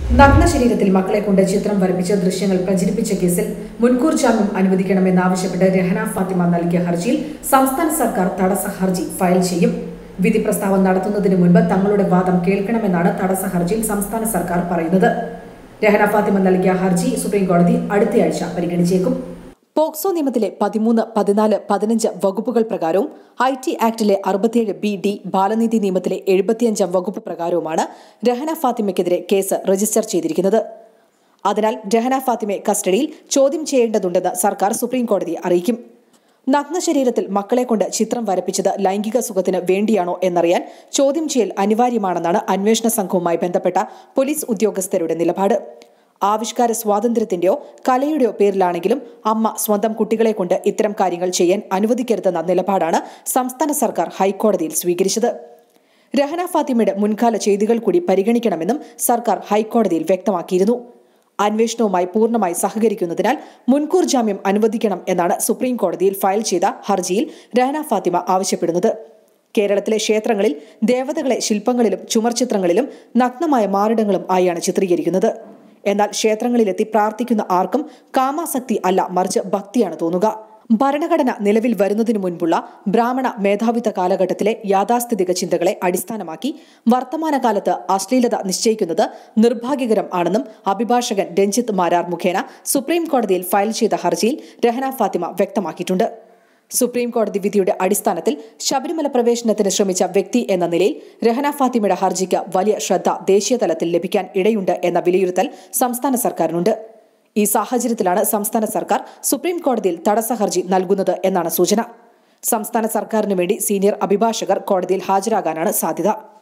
നഗ്ന ശരീരത്തിൽ മക്കളെ കൊണ്ട് ചിത്രം വരപ്പിച്ച് ദൃശ്യങ്ങൾ പ്രചരിപ്പിച്ച കേസിൽ മുൻകൂർ ജാമ്യം അനുവദിക്കണമെന്നാവശ്യപ്പെട്ട് രഹന ഫാത്തിമ നൽകിയ ഹർജിയിൽ സംസ്ഥാന സർക്കാർ തടസ്സ ഹർജി ഫയൽ ചെയ്യും വിധി പ്രസ്താവം നടത്തുന്നതിന് മുൻപ് തങ്ങളുടെ വാദം കേൾക്കണമെന്നാണ് തടസ്സ ഹർജിയിൽ സംസ്ഥാന സർക്കാർ പറയുന്നത് രഹന ഫാത്തിമ നൽകിയ ഹർജി സുപ്രീംകോടതി അടുത്തയാഴ്ച പരിഗണിച്ചേക്കും പോക്സോ നിയമത്തിലെ പതിമൂന്ന് പതിനാല് പതിനഞ്ച് വകുപ്പുകൾ പ്രകാരവും ഐ ടി ആക്ടിലെ അറുപത്തിയേഴ് ബി ഡി ബാലനീതി നിയമത്തിലെ എഴുപത്തിയഞ്ചാം വകുപ്പ് പ്രകാരവുമാണ് രഹന ഫാത്തിമയ്ക്കെതിരെ കേസ് രജിസ്റ്റർ ചെയ്തിരിക്കുന്നത് അതിനാൽ രഹന ഫാത്തിമയെ കസ്റ്റഡിയിൽ ചോദ്യം ചെയ്യേണ്ടതുണ്ടെന്ന് സർക്കാർ സുപ്രീംകോടതിയെ അറിയിക്കും നഗ്ന ശരീരത്തിൽ മക്കളെ കൊണ്ട് ചിത്രം വരപ്പിച്ചത് ലൈംഗിക സുഖത്തിന് വേണ്ടിയാണോ എന്നറിയാൻ ചോദ്യം ചെയ്യൽ അനിവാര്യമാണെന്നാണ് അന്വേഷണ സംഘവുമായി ബന്ധപ്പെട്ട പോലീസ് ഉദ്യോഗസ്ഥരുടെ നിലപാട് ആവിഷ്കാര സ്വാതന്ത്ര്യത്തിന്റെയോ കലയുടെയോ പേരിലാണെങ്കിലും അമ്മ സ്വന്തം കുട്ടികളെ കൊണ്ട് ഇത്തരം കാര്യങ്ങൾ ചെയ്യാൻ അനുവദിക്കരുതെന്ന നിലപാടാണ് സംസ്ഥാന സർക്കാർ ഹൈക്കോടതിയിൽ സ്വീകരിച്ചത് രഹന ഫാത്തിമയുടെ മുൻകാല ചെയ്തികൾ കൂടി പരിഗണിക്കണമെന്നും സർക്കാർ ഹൈക്കോടതിയിൽ വ്യക്തമാക്കിയിരുന്നു അന്വേഷണവുമായി പൂർണ്ണമായി സഹകരിക്കുന്നതിനാൽ മുൻകൂർ ജാമ്യം അനുവദിക്കണം എന്നാണ് സുപ്രീം കോടതിയിൽ ഫയൽ ചെയ്ത ഹർജിയിൽ രഹന ഫാത്തിമ ആവശ്യപ്പെടുന്നത് കേരളത്തിലെ ക്ഷേത്രങ്ങളിൽ ദേവതകളെ ശില്പങ്ങളിലും ചുമർചിത്രങ്ങളിലും നഗ്നമായ മാറിടങ്ങളും ആയാണ് ചിത്രീകരിക്കുന്നത് എന്നാൽ ക്ഷേത്രങ്ങളിലെത്തി പ്രാർത്ഥിക്കുന്ന ആർക്കും കാമാസക്തി അല്ല മറിച്ച് ഭക്തിയാണ് തോന്നുക ഭരണഘടന നിലവിൽ വരുന്നതിനു മുൻപുള്ള ബ്രാഹ്മണ മേധാവിത്വ കാലഘട്ടത്തിലെ യാഥാസ്ഥിതിക ചിന്തകളെ അടിസ്ഥാനമാക്കി വർത്തമാനകാലത്ത് അശ്ലീലത നിശ്ചയിക്കുന്നത് നിർഭാഗ്യകരം ആണെന്നും അഭിഭാഷകൻ രഞ്ജിത്ത് മാരാർ മുഖേന സുപ്രീം കോടതിയിൽ ഫയൽ ചെയ്ത ഹർജിയിൽ രഹന ഫാത്തിമ വ്യക്തമാക്കിയിട്ടുണ്ട് സുപ്രീം കോടതി വിധിയുടെ അടിസ്ഥാനത്തിൽ ശബരിമല പ്രവേശനത്തിന് ശ്രമിച്ച വ്യക്തി എന്ന നിലയിൽ രഹന ഫാത്തിമയുടെ ഹർജിക്ക് വലിയ ശ്രദ്ധ ദേശീയ തലത്തിൽ ലഭിക്കാൻ ഇടയുണ്ട് എന്ന വിലയിരുത്തൽ സംസ്ഥാന സർക്കാരിനുണ്ട് ഈ സാഹചര്യത്തിലാണ് സംസ്ഥാന സർക്കാർ സുപ്രീം കോടതിയിൽ തടസ്സ ഹർജി നൽകുന്നത് എന്നാണ് സൂചന സംസ്ഥാന സർക്കാരിനു വേണ്ടി സീനിയർ അഭിഭാഷകർ കോടതിയിൽ ഹാജരാകാനാണ് സാധ്യത